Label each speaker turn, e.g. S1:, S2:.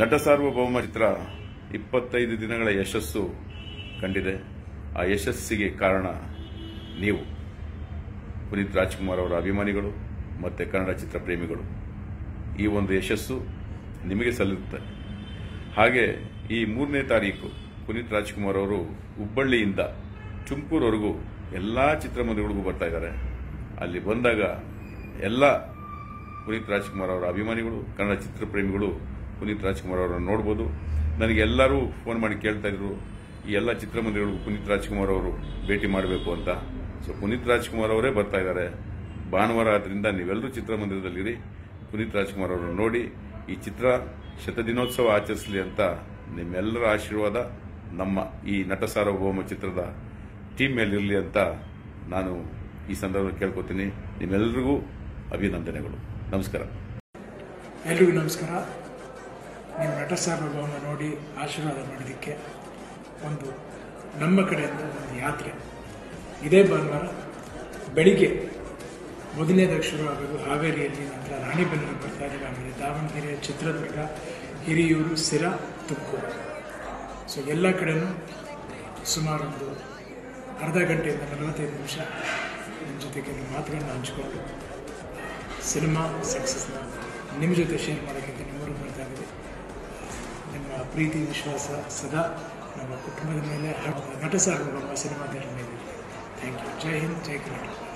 S1: ನಟ ಸಾರ್ವಭೌಮ ಚಿತ್ರ ಇಪ್ಪತ್ತೈದು ದಿನಗಳ ಯಶಸ್ಸು ಕಂಡಿದೆ ಆ ಯಶಸ್ಸಿಗೆ ಕಾರಣ ನೀವು ಪುನೀತ್ ರಾಜ್ಕುಮಾರ್ ಅವರ ಅಭಿಮಾನಿಗಳು ಮತ್ತು ಕನ್ನಡ ಚಿತ್ರ ಪ್ರೇಮಿಗಳು ಈ ಒಂದು ಯಶಸ್ಸು ನಿಮಗೆ ಸಲ್ಲುತ್ತೆ ಹಾಗೆ ಈ ಮೂರನೇ ತಾರೀಕು ಪುನೀತ್ ರಾಜ್ಕುಮಾರ್ ಅವರು ಹುಬ್ಬಳ್ಳಿಯಿಂದ ತುಮಕೂರುವರೆಗೂ ಎಲ್ಲ ಚಿತ್ರಮಂದಿರಗಳಿಗೂ ಬರ್ತಾ ಇದ್ದಾರೆ ಅಲ್ಲಿ ಬಂದಾಗ ಎಲ್ಲ ಪುನೀತ್ ರಾಜ್ಕುಮಾರ್ ಅವರ ಅಭಿಮಾನಿಗಳು ಕನ್ನಡ ಚಿತ್ರಪ್ರೇಮಿಗಳು ಪುನೀತ್ ರಾಜ್ಕುಮಾರ್ ಅವರನ್ನು ನೋಡ್ಬೋದು ನನಗೆ ಎಲ್ಲರೂ ಫೋನ್ ಮಾಡಿ ಕೇಳ್ತಾ ಇದ್ರು ಈ ಎಲ್ಲ ಚಿತ್ರಮಂದಿರಗಳಿಗೂ ಪುನೀತ್ ರಾಜ್ಕುಮಾರ್ ಅವರು ಭೇಟಿ ಮಾಡಬೇಕು ಅಂತ ಸೊ ಪುನೀತ್ ರಾಜ್ಕುಮಾರ್ ಅವರೇ ಬರ್ತಾ ಇದ್ದಾರೆ ಭಾನುವಾರ ಆದ್ರಿಂದ ನೀವೆಲ್ಲರೂ ಚಿತ್ರಮಂದಿರದಲ್ಲಿರಿ ಪುನೀತ್ ರಾಜ್ಕುಮಾರ್ ಅವರನ್ನು ನೋಡಿ ಈ ಚಿತ್ರ ಶತದಿನೋತ್ಸವ ಆಚರಿಸಲಿ ಅಂತ ನಿಮ್ಮೆಲ್ಲರ ಆಶೀರ್ವಾದ ನಮ್ಮ ಈ ನಟ ಸಾರ್ವಭೌಮ ಚಿತ್ರದ ಟೀಮ್ ಮೇಲಿರಲಿ ಅಂತ ನಾನು ಈ ಸಂದರ್ಭದಲ್ಲಿ ಕೇಳ್ಕೊತೀನಿ ನಿಮ್ಮೆಲ್ಲರಿಗೂ ಅಭಿನಂದನೆಗಳು ನಮಸ್ಕಾರ
S2: ಎಲ್ರಿಗೂ ನಮಸ್ಕಾರ ನೀವು ನಟ ಸಾರ್ವಭೌಮ ನೋಡಿ ಆಶೀರ್ವಾದ ಮಾಡೋದಕ್ಕೆ ಒಂದು ನಮ್ಮ ಕಡೆಯಿಂದ ಒಂದು ಯಾತ್ರೆ ಇದೇ ಭಾನುವಾರ ಬೆಳಿಗ್ಗೆ ಮೊದಲನೇದಾಗಿ ಶುರುವಾಗೋದು ಹಾವೇರಿಯಲ್ಲಿ ನಂತರ ರಾಣಿಬೆನ್ನೂರು ಬರ್ತಾ ಇದ್ದೀವಿ ಆಮೇಲೆ ದಾವಣಗೆರೆ ಚಿತ್ರದುರ್ಗ ಹಿರಿಯೂರು ಸಿರಾ ತುಮಕೂರು ಸೊ ಎಲ್ಲ ಕಡೆನೂ ಸುಮಾರು ಒಂದು ಅರ್ಧ ಗಂಟೆಯಿಂದ ನಲವತ್ತೈದು ನಿಮಿಷ ನಿಮ್ಮ ಜೊತೆ ಕೆಲವು ಮಾತುಗಳನ್ನ ಹಂಚ್ಕೊಂಡು ಸಿನಿಮಾ ಸಕ್ಸಸ್ನ ನಿಮ್ಮ ಜೊತೆ ಶೇರ್ ಮಾಡೋಕ್ಕಿಂತ ನಿಮ್ಮವರು ಬರ್ತಾ ಇದ್ದೀವಿ ನಿಮ್ಮ ಪ್ರೀತಿ ವಿಶ್ವಾಸ ಸದಾ ನಮ್ಮ ಕುಟುಂಬದ ಮೇಲೆ ಹಾಗೂ ನಟ ಸಾರ್ವಭೌಮ ಸಿನಿಮಾದ ಮೇಲೆ ಥ್ಯಾಂಕ್ ಯು ಜೈ ಹಿಂದ್ ಜೈ ಕರ್ನಾಟಕ